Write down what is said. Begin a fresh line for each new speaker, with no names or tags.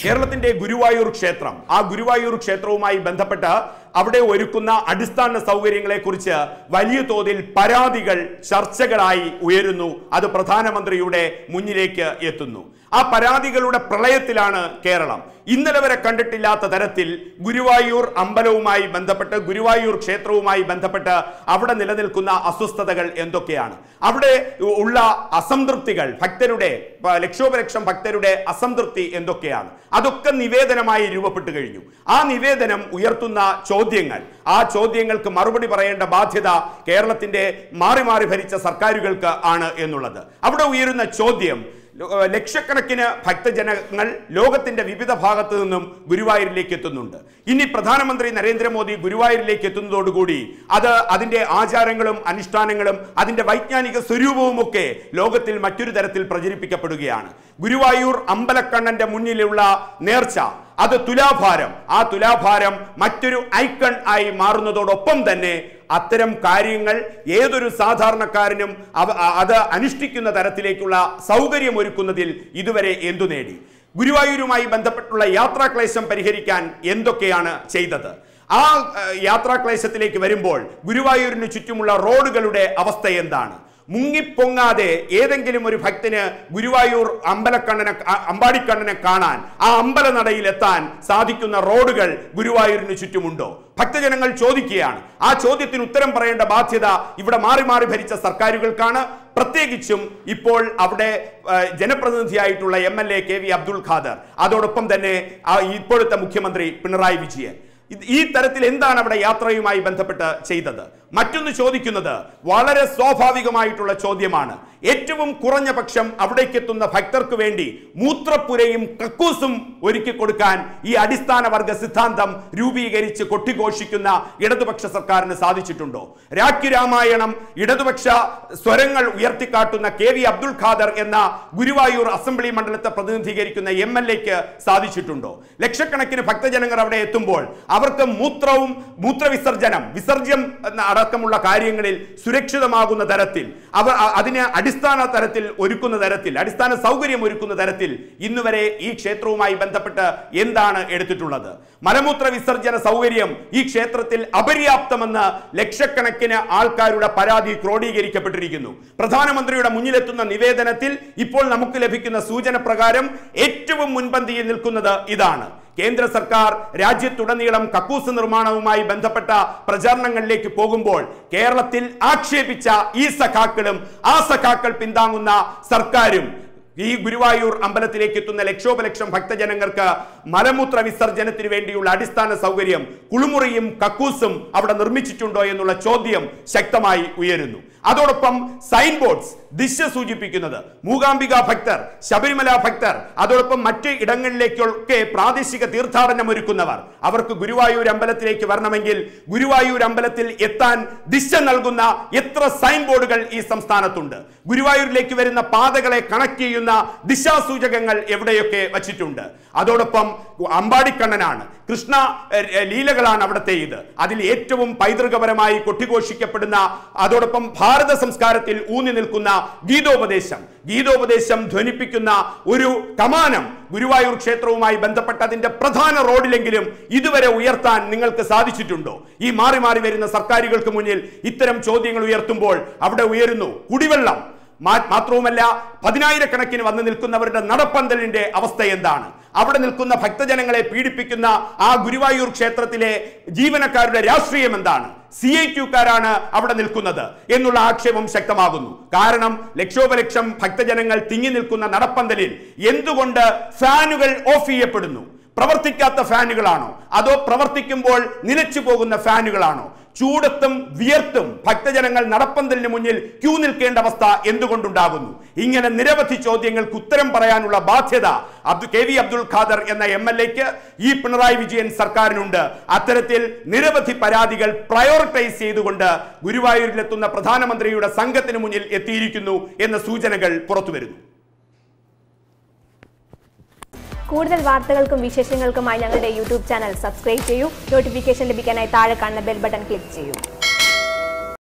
കേരളത്തിന്റെ ഗുരുവായൂർ ക്ഷേത്രം ആ ഗുരുവായൂർ ക്ഷേത്രവുമായി ബന്ധപ്പെട്ട് അവിടെ ഒരുക്കുന്ന അടിസ്ഥാന സൗകര്യങ്ങളെ കുറിച്ച് വലിയ തോതിൽ പരാതികൾ ചർച്ചകളായി ഉയരുന്നു അത് പ്രധാനമന്ത്രിയുടെ മുന്നിലേക്ക് എത്തുന്നു ആ പരാതികളുടെ പ്രളയത്തിലാണ് കേരളം ഇന്നലെ വരെ കണ്ടിട്ടില്ലാത്ത തരത്തിൽ ഗുരുവായൂർ അമ്പലവുമായി ബന്ധപ്പെട്ട് ഗുരുവായൂർ ക്ഷേത്രവുമായി ബന്ധപ്പെട്ട് അവിടെ നിലനിൽക്കുന്ന അസ്വസ്ഥതകൾ എന്തൊക്കെയാണ് അവിടെ ഉള്ള അസംതൃപ്തികൾ ഭക്തരുടെ പ- ലക്ഷോപലക്ഷം ഭക്തരുടെ അസംതൃപ്തി എന്തൊക്കെയാണ് അതൊക്കെ നിവേദനമായി രൂപപ്പെട്ടു കഴിഞ്ഞു ആ നിവേദനം ഉയർത്തുന്ന ചോദ്യങ്ങൾ ആ ചോദ്യങ്ങൾക്ക് മറുപടി പറയേണ്ട ബാധ്യത കേരളത്തിന്റെ മാറി മാറി ഭരിച്ച സർക്കാരുകൾക്ക് ആണ് എന്നുള്ളത് അവിടെ ഉയരുന്ന ചോദ്യം ലോ- ഏഹ് ലക്ഷക്കണക്കിന് ഭക്തജനങ്ങൾ ലോകത്തിന്റെ വിവിധ ഭാഗത്തു നിന്നും ഗുരുവായൂരിലേക്ക് എത്തുന്നുണ്ട് ഇനി പ്രധാനമന്ത്രി നരേന്ദ്രമോദി ഗുരുവായൂരിലേക്ക് എത്തുന്നതോടുകൂടി അത് അതിന്റെ ആചാരങ്ങളും അനുഷ്ഠാനങ്ങളും അതിന്റെ വൈജ്ഞാനിക സ്വരൂപവും ഒക്കെ ലോകത്തിൽ മറ്റൊരു തരത്തിൽ പ്രചരിപ്പിക്കപ്പെടുകയാണ് ഗുരുവായൂർ അമ്പലക്കണ്ണന്റെ മുന്നിലുള്ള നേർച്ച അത് തുലാഭാരം ആ തുലാഭാരം മറ്റൊരു ഐക്കൺ ആയി മാറുന്നതോടൊപ്പം തന്നെ അത്തരം കാര്യങ്ങൾ ഏതൊരു സാധാരണക്കാരനും അവ- അ- അത് അനുഷ്ഠിക്കുന്ന തരത്തിലേക്കുള്ള സൗകര്യമൊരുക്കുന്നതിൽ ഇതുവരെ എന്തു നേടി ഗുരുവായൂരുമായി ബന്ധപ്പെട്ടുള്ള യാത്രാക്ലേശം പരിഹരിക്കാൻ എന്തൊക്കെയാണ് ചെയ്തത് ആ ഏഹ്, യാത്രാക്ലേശത്തിലേക്ക് വരുമ്പോൾ ഗുരുവായൂരിന് ചുറ്റുമുള്ള റോഡുകളുടെ അവസ്ഥ എന്താണ് മുങ്ങിപ്പൊങ്ങാതെ ഏതെങ്കിലും ഒരു ഭക്തന് ഗുരുവായൂർ അമ്പലക്കണ്ണനെ അ- അമ്പാടിക്കണ്ണനെ കാണാൻ ആ അമ്പലനടയിൽ എത്താൻ സാധിക്കുന്ന റോഡുകൾ ഗുരുവായൂരിന് ചുറ്റുമുണ്ടോ ഭക്തജനങ്ങൾ ചോദിക്കുകയാണ് ആ ചോദ്യത്തിന് ഉത്തരം പറയേണ്ട ബാധ്യത ഇവിടെ മാറി മാറി ഭരിച്ച സർക്കാരുകൾക്കാണ് പ്രത്യേകിച്ചും ഇപ്പോൾ അവിടെ ആ, ജനപ്രതിനിധിയായിട്ടുള്ള M L A K V Abdul Khader അതോടൊപ്പം തന്നെ ആ ഇപ്പോഴത്തെ മുഖ്യമന്ത്രി പിണറായി വിജയൻ ഇത് ഈ തരത്തിൽ എന്താണ് അവിടെ യാത്രയുമായി ബന്ധപ്പെട്ട് ചെയ്തത് മറ്റൊന്ന് ചോദിക്കുന്നത് വളരെ സ്വാഭാവികമായിട്ടുള്ള ചോദ്യമാണ് ഏറ്റവും കുറഞ്ഞ പക്ഷം അവിടേക്ക് എത്തുന്ന ഭക്തർക്ക് വേണ്ടി മൂത്രപ്പുരയും കക്കൂസും ഒരുക്കി കൊടുക്കാൻ ഈ അടിസ്ഥാന വർഗ സിദ്ധാന്തം രൂപീകരിച്ച് കൊട്ടിഘോഷിക്കുന്ന ഇടതുപക്ഷ സർക്കാരിന് സാധിച്ചിട്ടുണ്ടോ രാഖി രാമായണം ഇടതുപക്ഷ സ്വരങ്ങൾ ഉയർത്തിക്കാട്ടുന്ന കെ വി അബ്ദുൾ ഖാദർ എന്ന ഗുരുവായൂർ അസംബ്ലി മണ്ഡലത്തെ പ്രതിനിധീകരിക്കുന്ന എം എൽ എക്ക് സാധിച്ചിട്ടുണ്ടോ ലക്ഷക്കണക്കിന് ഭക്തജനങ്ങൾ അവിടെ എത്തുമ്പോൾ അവർക്ക് മൂത്രവും മൂത്രവിസർജനം വിസർജ്യം എന്ന അടക്കമുള്ള കാര്യങ്ങളിൽ സുരക്ഷിതമാകുന്ന തരത്തിൽ അവർ അ- അതിനെ അടിസ്ഥാന തരത്തിൽ ഒരുക്കുന്ന തരത്തിൽ അടിസ്ഥാന സൗകര്യം ഒരുക്കുന്ന തരത്തിൽ ഇന്നുവരെ ഈ ക്ഷേത്രവുമായി ബന്ധപ്പെട്ട് എന്താണ് എടുത്തിട്ടുള്ളത് മലമൂത്ര വിസർജന സൗകര്യം ഈ ക്ഷേത്രത്തിൽ അപര്യാപ്തമെന്ന് ലക്ഷക്കണക്കിന് ആൾക്കാരുടെ പരാതി ക്രോഡീകരിക്കപ്പെട്ടിരിക്കുന്നു പ്രധാനമന്ത്രിയുടെ മുന്നിലെത്തുന്ന നിവേദനത്തിൽ ഇപ്പോൾ നമുക്ക് ലഭിക്കുന്ന സൂചന പ്രകാരം ഏറ്റവും മുൻപന്തിയിൽ നിൽക്കുന്നത് ഇതാണ് കേന്ദ്ര സർക്കാർ രാജ്യത്തുടനീളം കക്കൂസ് നിർമ്മാണവുമായി ബന്ധപ്പെട്ട പ്രചാരണങ്ങളിലേക്ക് പോകുമ്പോൾ കേരളത്തിൽ ആക്ഷേപിച്ച ഈ സഖാക്കളും ആ സഖാക്കൾ പിന്താങ്ങുന്ന സർക്കാരും ഈ ഗുരുവായൂർ അമ്പലത്തിലേക്ക് എത്തുന്ന ലക്ഷോപലക്ഷം ഭക്തജനങ്ങൾക്ക് മലമൂത്ര വിസർജനത്തിന് വേണ്ടിയുള്ള അടിസ്ഥാന സൗകര്യം കുളിമുറിയും കക്കൂസും അവിടെ നിർമ്മിച്ചിട്ടുണ്ടോ എന്നുള്ള ചോദ്യം ശക്തമായി ഉയരുന്നു അതോടൊപ്പം സൈൻ ബോർഡ്സ് ദിശ സൂചിപ്പിക്കുന്നത് മൂകാംബിക ഭക്തർ ശബരിമല ഭക്തർ അതോടൊപ്പം മറ്റ് ഇടങ്ങളിലേക്കൊക്കെ പ്രാദേശിക തീർത്ഥാടനം ഒരുക്കുന്നവർ അവർക്ക് ഗുരുവായൂർ അമ്പലത്തിലേക്ക് വരണമെങ്കിൽ ഗുരുവായൂർ അമ്പലത്തിൽ എത്താൻ ദിശ നൽകുന്ന എത്ര സൈൻ ബോർഡുകൾ ഈ സംസ്ഥാനത്തുണ്ട് ഗുരുവായൂരിലേക്ക് വരുന്ന പാതകളെ കണക്ട് ചെയ്യുന്ന ദിശാസൂചകങ്ങൾ എവിടെയൊക്കെ വച്ചിട്ടുണ്ട് അതോടൊപ്പം അമ്പാടിക്കണ്ണനാണ് കൃഷ്ണ എ, എ, ലീലകളാണ് അവിടുത്തെ ഇത് അതിൽ ഏറ്റവും പൈതൃകപരമായി കൊട്ടിഘോഷിക്കപ്പെടുന്ന അതോടൊപ്പം ഭാരത സംസ്കാരത്തിൽ ഊന്നി നിൽക്കുന്ന ഗീതോപദേശം ഗീതോപദേശം ധ്വനിപ്പിക്കുന്ന ഒരു കമാനം ഗുരുവായൂർ ക്ഷേത്രവുമായി ബന്ധപ്പെട്ട അതിന്റെ പ്രധാന റോഡിലെങ്കിലും ഇതുവരെ ഉയർത്താൻ നിങ്ങൾക്ക് സാധിച്ചിട്ടുണ്ടോ ഈ മാറി മാറി വരുന്ന സർക്കാരുകൾക്ക് മുന്നിൽ ഇത്തരം ചോദ്യങ്ങൾ ഉയർത്തുമ്പോൾ അവിടെ ഉയരുന്നു കുടിവെള്ളം മാ- മാത്രവുമല്ല പതിനായിരക്കണക്കിന് വന്ന് നിൽക്കുന്നവരുടെ നടപ്പന്തലിന്റെ അവസ്ഥ എന്താണ് അവിടെ നിൽക്കുന്ന ഭക്തജനങ്ങളെ പീഡിപ്പിക്കുന്ന ആ ഗുരുവായൂർ ക്ഷേത്രത്തിലെ ജീവനക്കാരുടെ രാഷ്ട്രീയം എന്താണ് സി ഐ ടിക്കാരാണ് അവിടെ നിൽക്കുന്നത് എന്നുള്ള ആക്ഷേപം ശക്തമാകുന്നു കാരണം ലക്ഷോപലക്ഷം ഭക്തജനങ്ങൾ തിങ്ങി നിൽക്കുന്ന നടപ്പന്തലിൽ എന്തുകൊണ്ട് ഫാനുകൾ ഓഫ് ചെയ്യപ്പെടുന്നു പ്രവർത്തിക്കാത്ത ഫാനുകളാണോ അതോ പ്രവർത്തിക്കുമ്പോൾ നിലച്ചു പോകുന്ന ഫാനുകളാണോ ചൂടത്തും വിയർത്തും ഭക്തജനങ്ങൾ നടപ്പന്തലിന് മുന്നിൽ ക്യൂ നിൽക്കേണ്ട അവസ്ഥ എന്തുകൊണ്ടുണ്ടാകുന്നു ഇങ്ങനെ നിരവധി ചോദ്യങ്ങൾക്ക് ഉത്തരം പറയാനുള്ള ബാധ്യത അബ്ദു കെ വി അബ്ദുൾ ഖാദർ എന്ന എം എൽ എക്ക് ഈ പിണറായി വിജയൻ സർക്കാരിനുണ്ട് അത്തരത്തിൽ നിരവധി പരാതികൾ പ്രയോറിറ്റൈസ് ചെയ്തുകൊണ്ട് ഗുരുവായൂരിലെത്തുന്ന പ്രധാനമന്ത്രിയുടെ സംഘത്തിന് മുന്നിൽ എത്തിയിരിക്കുന്നു എന്ന സൂചനകൾ പുറത്തുവരുന്നു
കൂടുതൽ വാർത്തകൾക്കും വിശേഷങ്ങൾക്കുമായി ഞങ്ങളുടെ യൂട്യൂബ് ചാനൽ സബ്സ്ക്രൈബ് ചെയ്യൂ നോട്ടിഫിക്കേഷൻ ലഭിക്കാനായി താഴെ കാണുന്ന ബെൽ ബട്ടൺ ക്ലിക്ക് ചെയ്യൂ